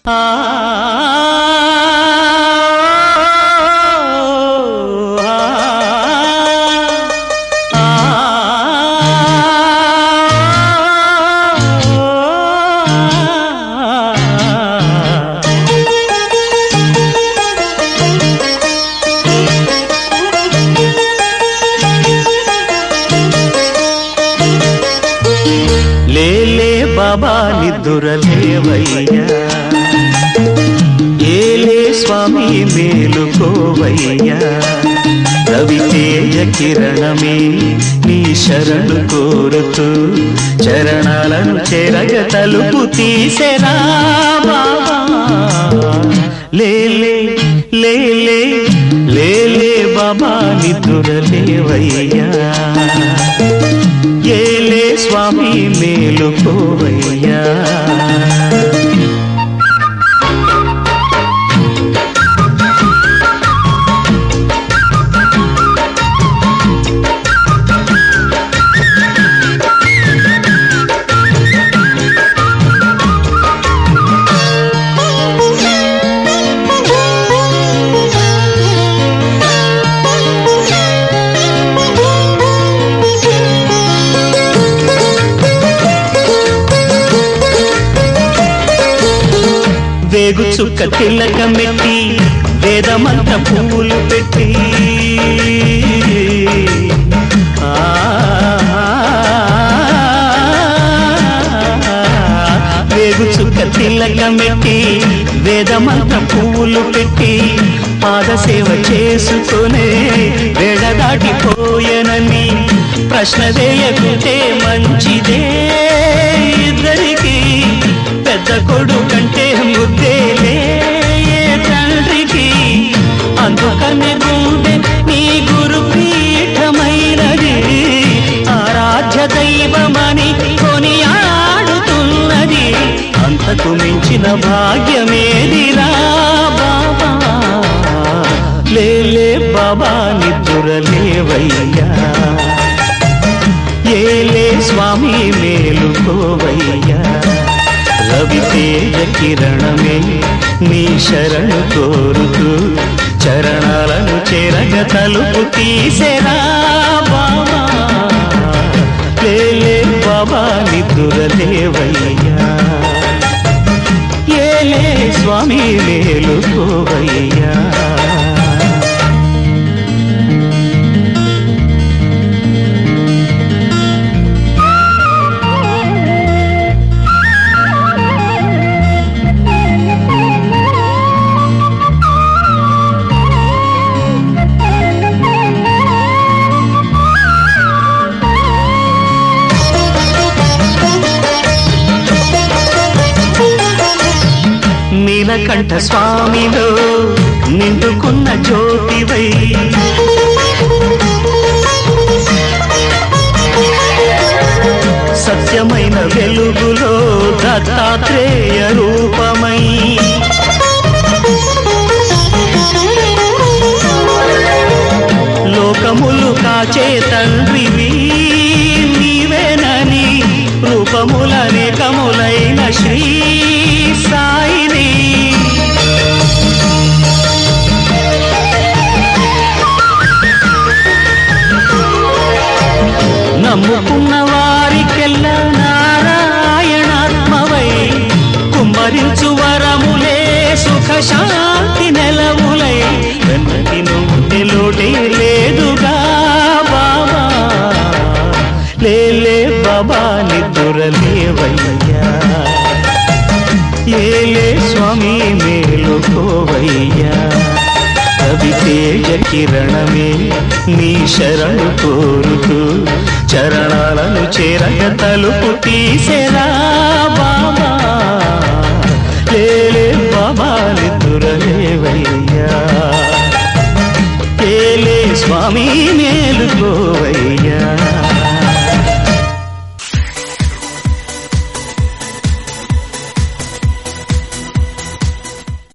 లేలే బాబా నిద్దురలేవయ్యా ఏలే స్వామి మేలుకోవయ్యా రవితేజ కిరణమే నీ శరణు కోరుతూ చరణాలను చెరగ తలుపు తీసెరా బాబా లేలే లేలే లేలే బాబా నిద్దురలేవయ్యా ఏలే స్వామి మేలుకోవయ్యా వేగు చుక్క తిలకమెట్టి వేదమంత పువ్వులు పెట్టి ఆ, వేగు చుక్క తిలకమెట్టి వేదమంత పువ్వులు పెట్టి పాదసేవ చేసుకునే వేడ దాటిపోయనని ప్రశ్న వేయకుంటే మంచిదే ఇద్దరికి పెద్ద కొడుకంటే ముద్దేలే ఏ తండ్రికి అందుకనే గుండె నీ గురు పీఠమైనది ఆరాధ్య దైవమని కొని ఆడుతున్నది అంతకు మించిన భాగ్యమేదిరా బాబా లేలే బాబా నిద్దురలేవయ్యా ఏలే స్వామి మేలుకోవయ్యా రవితేజ కిరణమే నీ శరణు కోరుతూ చరణాలను చెరగ తలుపు తీసెరా బాబా లేలే బాబా నిద్దురలేవయ్యా ఏలే స్వామి మేలుకోవయ్యా నీలకంఠ స్వామిలో నిండుకున్న జ్యోతివై సత్యమైన వెలుగులో దత్తాత్రేయ రూపమై లోకములు కాచే తండ్రివి నీవేనని రూపములనేకములైన శ్రీ సాయిని నమ్ముకున్న వారికెల్లా నారాయణాత్మవై కుమ్మరించు వరములే సుఖ శాంతి నెలవులై వెన్నటి నుండి లోటే లేదుగా బాబా లేలే బాబా నిద్దురలేవయ్యా ఏలే స్వామి మేలుకోవయ్యా రవితేజ కిరణమే నీ శరణు కోరుతూ చరణాలను చేరగ తలుపు తీసెరా బాబా లేలే బాబా నిద్దురలేవయ్యా ఏలే స్వామి మేలుకోవయ్యా